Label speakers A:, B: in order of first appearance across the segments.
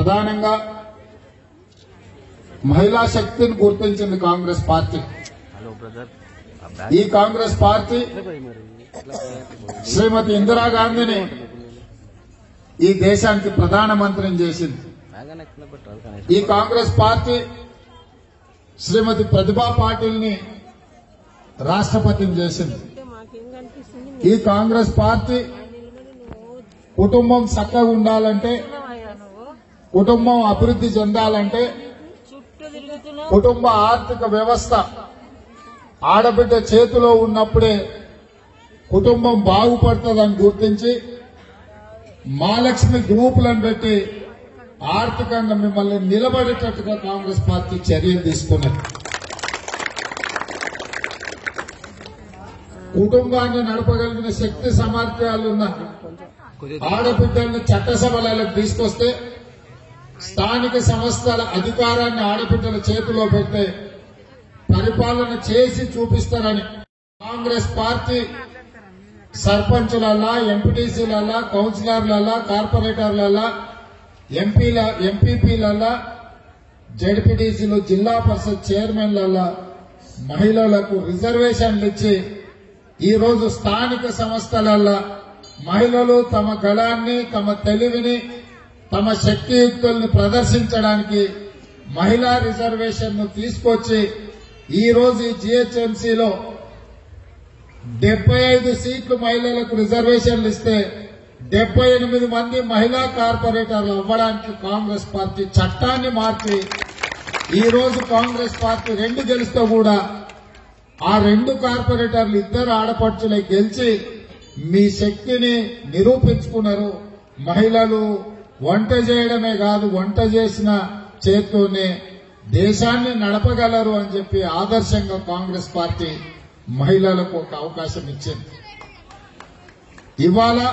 A: ప్రధానంగా మహిళా శక్తిని గుర్తించింది కాంగ్రెస్ పార్టీ
B: హలో బ్రదర్
A: ఈ కాంగ్రెస్ పార్టీ శ్రీమతి ఇందిరాగాంధీని ఈ దేశానికి ప్రధానమంత్రిని చేసింది
B: బాగానే కింద పెట్టాలి కానీ
A: ఈ కాంగ్రెస్ పార్టీ శ్రీమతి ప్రతిభా పాటిల్ని రాష్ట్రపతిని చేసింది
C: అంటే మాకేం కనిపిస్తుంది
A: ఈ కాంగ్రెస్ పార్టీ కుటుంబం చక్కగా ఉండాలంటే
C: నిలవయ్యా నువ్వు
A: కుటుంబం అభివృద్ధి చెందాలంటే
C: చుట్టూ తిరుగుతున్నావు
A: కుటుంబ ఆర్థిక వ్యవస్థ ఆడబిడ్డ చేతిలో ఉన్నప్పుడే కుటుంబం బాగుపడుతుందని గుర్తించి మహాలక్ష్మి గ్రూపులను పెట్టి ఆర్థికంగా మిమ్మల్ని నిలబడేటట్టుగా కాంగ్రెస్ పార్టీ చర్యలు తీసుకున్నది కుటుంబాన్ని నడపగలిగిన శక్తి సామర్థ్యాలున్న ఆడబిడ్డలను చట్టసభలకు తీసుకొస్తే స్థానిక సంస్థల అధికారాన్ని ఆడబిడ్డల చేతిలో పెడితే పరిపాలన చేసి చూపిస్తారని కాంగ్రెస్ పార్టీ సర్పంచులల్లా ఎంపీటీసీలల్లా కౌన్సిలర్లల్లా కార్పొరేటర్లల్లా ఎంపీల ఎంపీపీలల్లా జడ్పీటీసీలు జిల్లా పరిషత్ చైర్మన్లల్లా మహిళలకు రిజర్వేషన్లు ఇచ్చి ఈ రోజు స్థానిక సంస్థలల్లా మహిళలు తమ గళాన్ని తమ తెలివిని తమ శక్తియుక్తుల్ని ప్రదర్శించడానికి మహిళా రిజర్వేషన్ ను తీసుకొచ్చి ఈ రోజు ఈ జీహెచ్ఎంసీలో డెబ్బై ఐదు సీట్లు మహిళలకు రిజర్వేషన్లు ఇస్తే డెబ్బై ఎనిమిది మంది మహిళా కార్పొరేటర్లు అవ్వడానికి కాంగ్రెస్ పార్టీ చట్టాన్ని మార్చి ఈ రోజు కాంగ్రెస్ పార్టీ రెండు గెలిస్తే కూడా ఆ రెండు కార్పొరేటర్లు ఇద్దరు ఆడపడుచులే గెలిచి మీ శక్తిని నిరూపించుకున్నారు మహిళలు వంట చేయడమే కాదు వంట చేసిన చేత్తోనే దేశాన్ని నడపగలరు అని చెప్పి ఆదర్శంగా కాంగ్రెస్ పార్టీ మహిళలకు ఒక అవకాశం ఇచ్చింది ఇవాళ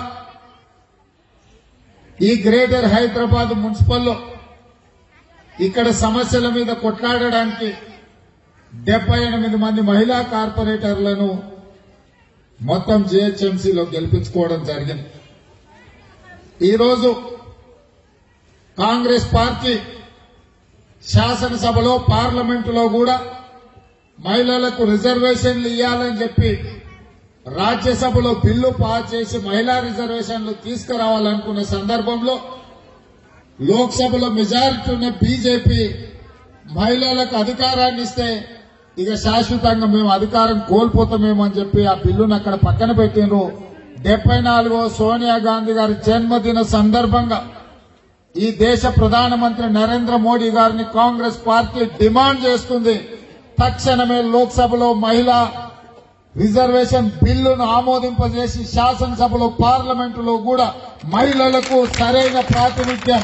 A: ఈ గ్రేటర్ హైదరాబాద్ మున్సిపల్లో ఇక్కడ సమస్యల మీద కొట్లాడడానికి డెబ్బై ఎనిమిది మంది మహిళా కార్పొరేటర్లను మొత్తం జీహెచ్ఎంసీలో గెలిపించుకోవడం జరిగింది ఈరోజు కాంగ్రెస్ పార్టీ శాసనసభలో పార్లమెంటులో కూడా మహిళలకు రిజర్వేషన్లు ఇవ్వాలని చెప్పి రాజ్యసభలో బిల్లు పాస్ చేసి మహిళా రిజర్వేషన్లు తీసుకురావాలనుకున్న సందర్భంలో లోక్సభలో మెజారిటీ ఉన్న బీజేపీ మహిళలకు అధికారాన్ని ఇస్తే ఇక శాశ్వతంగా మేము అధికారం కోల్పోతామేమో అని చెప్పి ఆ బిల్లును అక్కడ పక్కన పెట్టిండ్రు డెబ్బై నాలుగో సోనియా గాంధీ గారి జన్మదిన సందర్భంగా ఈ దేశ ప్రధానమంత్రి నరేంద్ర మోడీ గారిని కాంగ్రెస్ పార్టీ డిమాండ్ చేస్తుంది తక్షణమే లోక్సభలో మహిళా రిజర్వేషన్ బిల్లును ఆమోదింపజేసి శాసనసభలో పార్లమెంటులో కూడా మహిళలకు సరైన ప్రాతినిధ్యం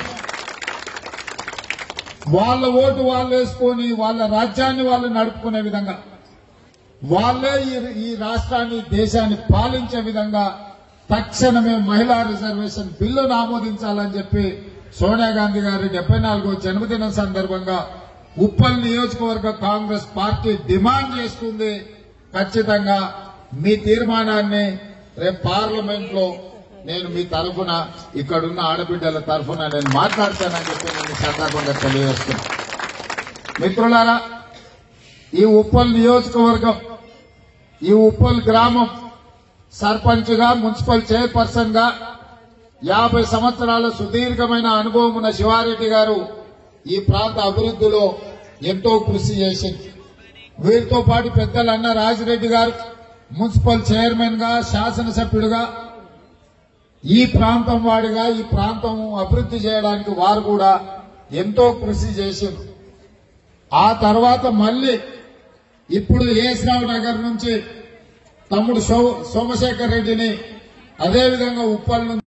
A: వాళ్ళ ఓటు వాళ్ళు వేసుకొని వాళ్ళ రాజ్యాన్ని వాళ్ళు నడుపుకునే విధంగా వాళ్ళే ఈ ఈ రాష్ట్రాన్ని దేశాన్ని పాలించే విధంగా తక్షణమే మహిళా రిజర్వేషన్ బిల్లును ఆమోదించాలని చెప్పి సోనియా గాంధీ గారి డెబ్బై నాలుగో జన్మదిన సందర్భంగా ఉప్పల్ నియోజకవర్గ కాంగ్రెస్ పార్టీ డిమాండ్ చేస్తుంది ఖచ్చితంగా మీ తీర్మానాన్ని రేపు పార్లమెంట్ లో నేను మీ తరఫున ఇక్కడున్న ఆడబిడ్డల తరఫున నేను మాట్లాడతానని చెప్పి నేను ఈ సందర్భంగా తెలియజేస్తున్నా మిత్రులారా ఈ ఉప్పల్ నియోజకవర్గం ఈ ఉప్పల్ గ్రామం సర్పంచ్ గా మున్సిపల్ చైర్పర్సన్ గా యాభై సంవత్సరాల సుదీర్ఘమైన అనుభవం ఉన్న శివారెడ్డి గారు ఈ ప్రాంత అభివృద్ధిలో ఎంతో కృషి చేసింది వీరితో పాటు పెద్దలు అన్న రాజిరెడ్డి గారు మున్సిపల్ చైర్మన్ గా శాసనసభ్యుడిగా ఈ ప్రాంతం వాడిగా ఈ ప్రాంతం అభివృద్ధి చేయడానికి వారు కూడా ఎంతో కృషి చేశారు ఆ తర్వాత మళ్ళీ ఇప్పుడు ఏస్రావు నగర్ నుంచి తమ్ముడు సో- సోమశేఖర్ రెడ్డిని అదేవిధంగా ఉప్పల్ నుంచి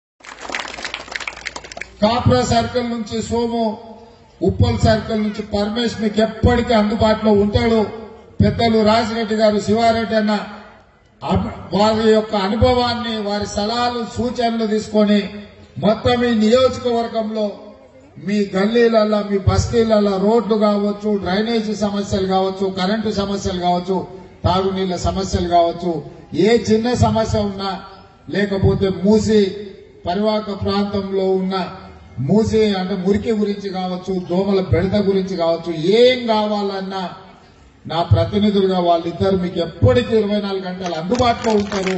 A: కాప్రా సర్కిల్ నుంచి సోము ఉప్పల్ సర్కిల్ నుంచి పరమేశ్ మీకు ఎప్పటికీ అందుబాటులో ఉంటాడు పెద్దలు రాజిరెడ్డి గారు శివారెడ్డి అన్న అబ్- వారి యొక్క అనుభవాన్ని వారి సలహాలు సూచనలు తీసుకొని మొత్తం ఈ నియోజకవర్గంలో మీ గల్లీలలో మీ బస్తీలలో రోడ్లు కావచ్చు డ్రైనేజీ సమస్యలు కావచ్చు కరెంటు సమస్యలు కావచ్చు తాగునీళ్ల సమస్యలు కావచ్చు ఏ చిన్న సమస్య ఉన్నా లేకపోతే మూసి పరివాహక ప్రాంతంలో ఉన్న మూసి అంటే మురికి గురించి కావచ్చు దోమల బెడద గురించి కావచ్చు ఏం కావాలన్నా నా ప్రతినిధులుగా వాళ్ళిద్దరు మీకు ఎప్పటికీ ఇరవై నాలుగు గంటలు అందుబాటులో ఉంటారు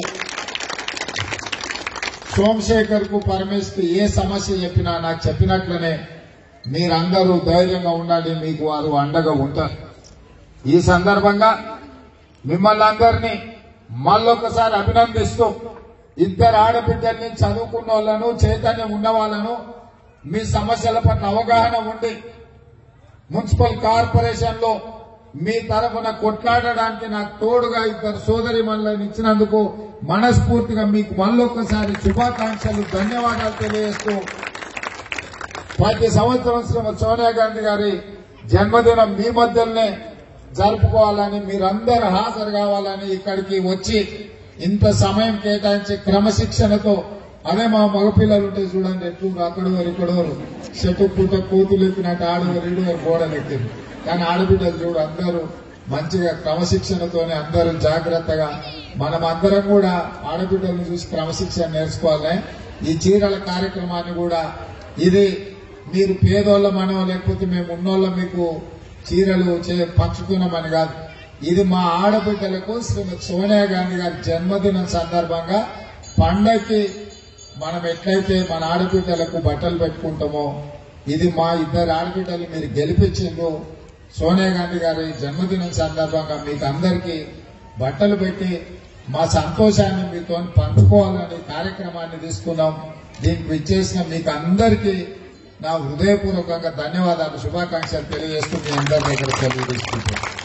A: సోమశేఖర్ కు పరమేశ్ కు ఏ సమస్య చెప్పినా నాకు చెప్పినట్లనే మీరందరూ ధైర్యంగా ఉండాలి మీకు వారు అండగా ఉంటారు ఈ సందర్భంగా మిమ్మల్ని అందరినీ మళ్ళొకసారి అభినందిస్తూ ఇద్దరు ఆడబిడ్డల్ని చదువుకున్న వాళ్ళను చైతన్యం ఉన్న వాళ్ళను మీ సమస్యల పట్ల అవగాహన ఉండి మున్సిపల్ కార్పొరేషన్ లో మీ తరఫున కొట్లాడడానికి నాకు తోడుగా ఇద్దరు సోదరి మనల్ని ఇచ్చినందుకు మనస్ఫూర్తిగా మీకు మళ్ళొక్కసారి శుభాకాంక్షలు ధన్యవాదాలు తెలియజేస్తూ ప్రతి సంవత్సరం శ్రీమతి సోనియా గాంధీ గారి జన్మదినం మీ మధ్యలోనే జరుపుకోవాలని మీరందరూ హాజరు కావాలని ఇక్కడికి వచ్చి ఇంత సమయం కేటాయించి క్రమశిక్షణతో అదే మా మగపిల్లలు ఉంటే చూడండి ఎట్లు అక్కడ ఇక్కడ చెట్టు పుట్ట కూతులు ఎక్కినట్టు ఆడవారు ఈడవారు గోడలు ఎక్కింది కానీ ఆడబిడ్డలు చూడు అందరూ మంచిగా క్రమశిక్షణతోనే అందరూ జాగ్రత్తగా మనం అందరం కూడా ఆడబిడ్డలను చూసి క్రమశిక్షణ నేర్చుకోవాలి ఈ చీరల కార్యక్రమాన్ని కూడా ఇది మీరు పేదోళ్ళ మనం లేకపోతే మేము ఉన్నోళ్ళ మీకు చీరలు చే- పంచుతున్నామని కాదు ఇది మా ఆడబిడ్డలకు శ్రీమతి సోనియా గాంధీ గారి జన్మదినం సందర్భంగా పండగకి మనం ఎట్లయితే మన ఆడబిడ్డలకు బట్టలు పెట్టుకుంటామో ఇది మా ఇద్దరు ఆడబిడ్డలు మీరు గెలిపించిండ్రు సోనియా గాంధీ గారి జన్మదినం సందర్భంగా మీకు అందరికీ బట్టలు పెట్టి మా సంతోషాన్ని మీతో పంచుకోవాలని కార్యక్రమాన్ని తీసుకున్నాం దీనికి విచ్చేసిన మీకు అందరికీ నా హృదయపూర్వకంగా ధన్యవాదాలు శుభాకాంక్షలు తెలియజేస్తూ మీ అందరి దగ్గర సెలవు తీసుకుంటాను